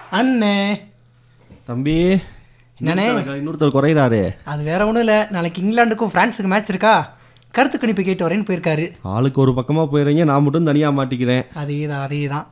அண்ணே தம்பி என்னண்ணே? இன்னொருத்தர் இன்னொருத்தர் குறையிறாரு அது வேற ஒன்றும் இல்லை நாளைக்கு இங்கிலாந்துக்கும் ஃப்ரான்ஸுக்கு மேட்ச் இருக்கா கருத்து கணிப்பு கேட்டு வரேன்னு போயிருக்காரு ஆளுக்கு ஒரு பக்கமாக போயிடுறீங்க நான் மட்டும் தனியாக மாட்டிக்கிறேன் அதே தான் அதே தான்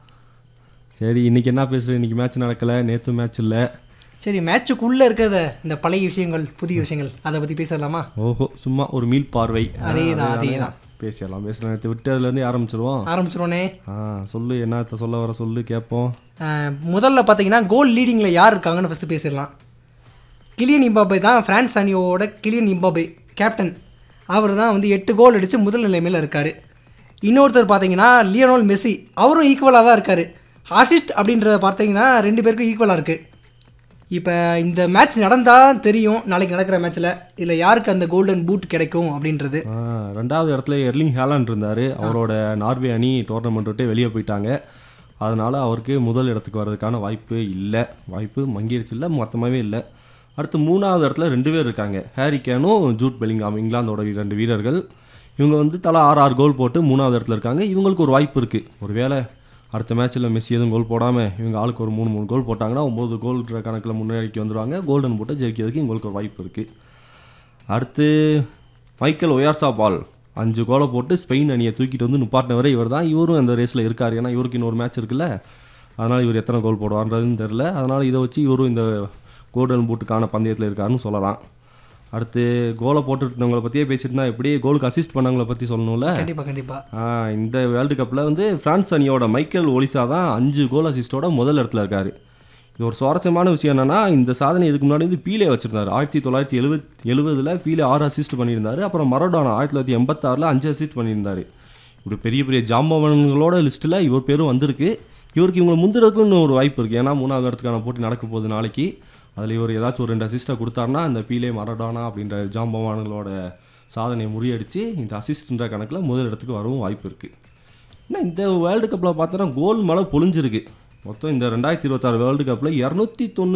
சரி இன்னைக்கு என்ன பேசுகிறேன் இன்னைக்கு மேட்ச் நடக்கலை நேற்று மேட்ச் இல்லை சரி மேட்சுக்குள்ளே இருக்கிறத இந்த பழைய விஷயங்கள் புதிய விஷயங்கள் அதை பற்றி பேசலாமா ஓஹோ சும்மா ஒரு மீள் பார்வை அதே தான் அதே தான் பேசிடலாம் பேசலாம் நேற்று விட்டதுலேருந்து ஆரம்பிச்சிருவோம் ஆரம்பிச்சிருவோனே ஆ சொல்லு என்னத்த சொல்ல வர சொல்லு கேட்போம் அஹ், முதல்ல பார்த்தீங்கன்னா கோல் லீடிங்கில் யார் இருக்காங்கன்னு ஃபஸ்ட்டு பேசிடலாம் கிலியன் இம்பாபே தான் ஃப்ரான்ஸ் அணியோட கிலியன் இம்பாபே கேப்டன் அவர் தான் வந்து எட்டு கோல் அடித்து முதல் நிலைமையில் இருக்கார் இன்னொருத்தர் பார்த்தீங்கன்னா லியோனல் மெஸ்ஸி அவரும் ஈக்குவலாக தான் இருக்கார் அசிஸ்ட் அப்படின்றத பார்த்தீங்கன்னா ரெண்டு பேருக்கும் ஈக்குவலாக இருக்குது இப்போ இந்த மேட்ச் நடந்தால் தெரியும் நாளைக்கு நடக்கிற மேட்ச்சில் இதில் யாருக்கு அந்த கோல்டன் பூட் கிடைக்கும் அப்படின்றது ஆ, ரெண்டாவது இடத்துல எர்லிங் ஹேலாண்ட் இருந்தார் அவரோட நார்வே அணி டோர்னமெண்ட் விட்டு வெளியே போயிட்டாங்க அதனால் அவருக்கு முதல் இடத்துக்கு வர்றதுக்கான வாய்ப்பு இல்லை வாய்ப்பு மங்கிருச்சு இல்லை மொத்தமாகவே இல்லை அடுத்து மூணாவது இடத்துல ரெண்டு பேர் இருக்காங்க ஹாரி கேனும் ஜூட் பெலிங்காம் இங்கிலாந்தோட வீ- ரெண்டு வீரர்கள் இவங்க வந்து தலா ஆறு ஆறு கோல் போட்டு மூணாவது இடத்துல இருக்காங்க இவங்களுக்கு ஒரு வாய்ப்பு இருக்குது ஒருவேளை அடுத்த மேட்ச்சில் மெஸ்ஸி எதுவும் கோல் போடாமல் இவங்க ஆளுக்கு ஒரு மூணு மூணு கோல் போட்டாங்கன்னா ஒம்பது கோல் கணக்கில் முன்னேறிக்கு வந்துடுவாங்க கோல்டன் போட்டு ஜெயிக்கிறதுக்கு இவங்களுக்கு ஒரு வாய்ப்பு இருக்குது அடுத்து மைக்கேல் ஒயார்சா பால் அஞ்சு கோலை போட்டு ஸ்பெயின் அணியை தூக்கிட்டு வந்து நிப்பாட்டினவரே இவர் தான் இவரும் அந்த ரேஸில் இருக்கார் ஏன்னா இவருக்கு இன்னொரு மேட்ச் இருக்குல்ல அதனால் இவர் எத்தனை கோல் போடுவார்ன்றதுன்னு தெரில அதனால் இதை வச்சு இவரும் இந்த கோல்டன் பூட்டுக்கான பந்தயத்தில் இருக்காருன்னு சொல்லலாம் அடுத்து கோலை போட்டுட்டு இருந்தவங்களை பற்றியே பேசிட்டு இருந்தா எப்படி கோலுக்கு அசிஸ்ட் பண்ணவங்கள பற்றி சொல்லணும்ல கண்டிப்பாக கண்டிப்பாக ஆ, இந்த வேர்ல்டு கப்பில் வந்து பிரான்ஸ் அணியோட மைக்கேல் ஒலிசா தான் அஞ்சு கோல் அசிஸ்டோட முதல் இடத்துல இருக்காரு இது ஒரு சுவாரஸ்யமான விஷயம் என்னன்னா இந்த சாதனை இதுக்கு முன்னாடி வந்து பீலே வச்சிருந்தாரு ஆயிரத்தி தொள்ளாயிரத்தி எழுபத் எழுபதுல பீலே ஆறு அசிஸ்ட் பண்ணியிருந்தாரு அப்புறம் மரடோனா ஆயிரத்தி தொள்ளாயிரத்தி எண்பத்தாறில் அஞ்சு அசிஸ்ட் பண்ணியிருந்தாரு இப்படி பெரிய பெரிய ஜாம்பவன்களோட லிஸ்ட்டில் இவர் பேரும் வந்திருக்கு இவருக்கு இவங்களை முந்துறதுக்கும் இன்னும் ஒரு வாய்ப்பு இருக்குது ஏன்னா மூணாவது இடத்துக்கான போட்டி நடக்க போகுது நாளைக்கு அதில் இவர் ஏதாச்சும் ஒரு ரெண்டு அசிஸ்ட்டை கொடுத்தாருன்னா இந்த பீலே மரடானா அப்படின்ற ஜாம்பவான்களோட சாதனையை முறியடிச்சு இந்த அசிஸ்ட்ன்ற கணக்கில் முதல் இடத்துக்கு வரவும் வாய்ப்பு இருக்குது என்ன இந்த வேர்ல்டு கப்பில் பார்த்தோன்னா கோல் மழை பொழிஞ்சிருக்கு மொத்தம் இந்த ரெண்டாயிரத்தி இருபத்தாறு வேர்ல்டு கப்பில் இரநூத்தி தொண்ணூற்றி